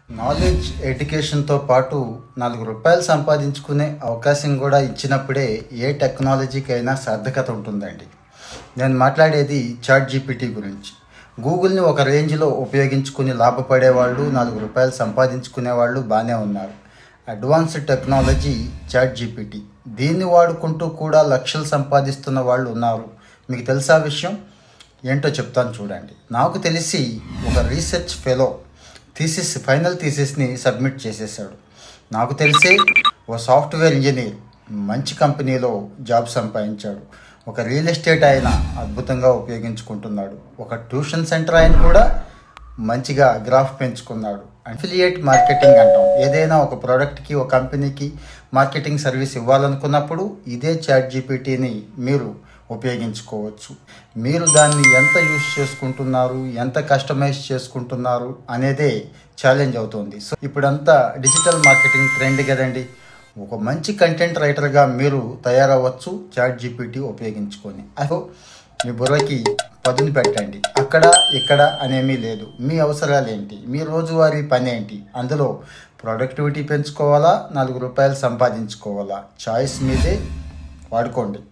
knowledge ఎడ్యుకేషన్తో పాటు నాలుగు రూపాయలు సంపాదించుకునే అవకాశం కూడా ఇచ్చినప్పుడే ఏ టెక్నాలజీకైనా సార్థకత ఉంటుందండి నేను మాట్లాడేది చాట్ జీపీటీ గురించి గూగుల్ని ఒక రేంజ్లో ఉపయోగించుకుని లాభపడే వాళ్ళు నాలుగు రూపాయలు సంపాదించుకునే వాళ్ళు బాగానే ఉన్నారు అడ్వాన్స్డ్ టెక్నాలజీ చాట్ జీపీటీ దీన్ని వాడుకుంటూ కూడా లక్షలు సంపాదిస్తున్న వాళ్ళు ఉన్నారు మీకు తెలుసా విషయం ఏంటో చెప్తాను చూడండి నాకు తెలిసి ఒక రీసెర్చ్ ఫెలో థీసిస్ ఫైనల్ థీసిస్ని సబ్మిట్ చేసేసాడు నాకు తెలిసే ఓ సాఫ్ట్వేర్ ఇంజనీర్ మంచి కంపెనీలో జాబ్ సంపాదించాడు ఒక రియల్ ఎస్టేట్ ఆయన అద్భుతంగా ఉపయోగించుకుంటున్నాడు ఒక ట్యూషన్ సెంటర్ ఆయన కూడా మంచిగా గ్రాఫ్ పెంచుకున్నాడు అఫిలియేట్ మార్కెటింగ్ అంటాం ఏదైనా ఒక ప్రోడక్ట్కి ఒక కంపెనీకి మార్కెటింగ్ సర్వీస్ ఇవ్వాలనుకున్నప్పుడు ఇదే చాట్ జీపీటీని మీరు ఉపయోగించుకోవచ్చు మీరు దాన్ని ఎంత యూస్ చేసుకుంటున్నారు ఎంత కస్టమైజ్ చేసుకుంటున్నారు అనేదే ఛాలెంజ్ అవుతుంది సో ఇప్పుడంతా డిజిటల్ మార్కెటింగ్ ట్రెండ్ కదండి ఒక మంచి కంటెంట్ రైటర్గా మీరు తయారవ్వచ్చు చాట్ జీపీటీ ఉపయోగించుకొని అదో మీ బుర్రకి పదును పెట్టండి అక్కడ ఇక్కడ అనేమీ లేదు మీ అవసరాలు ఏంటి మీ రోజువారీ పని ఏంటి అందులో ప్రొడక్టివిటీ పెంచుకోవాలా నాలుగు రూపాయలు సంపాదించుకోవాలా చాయిస్ మీదే వాడుకోండి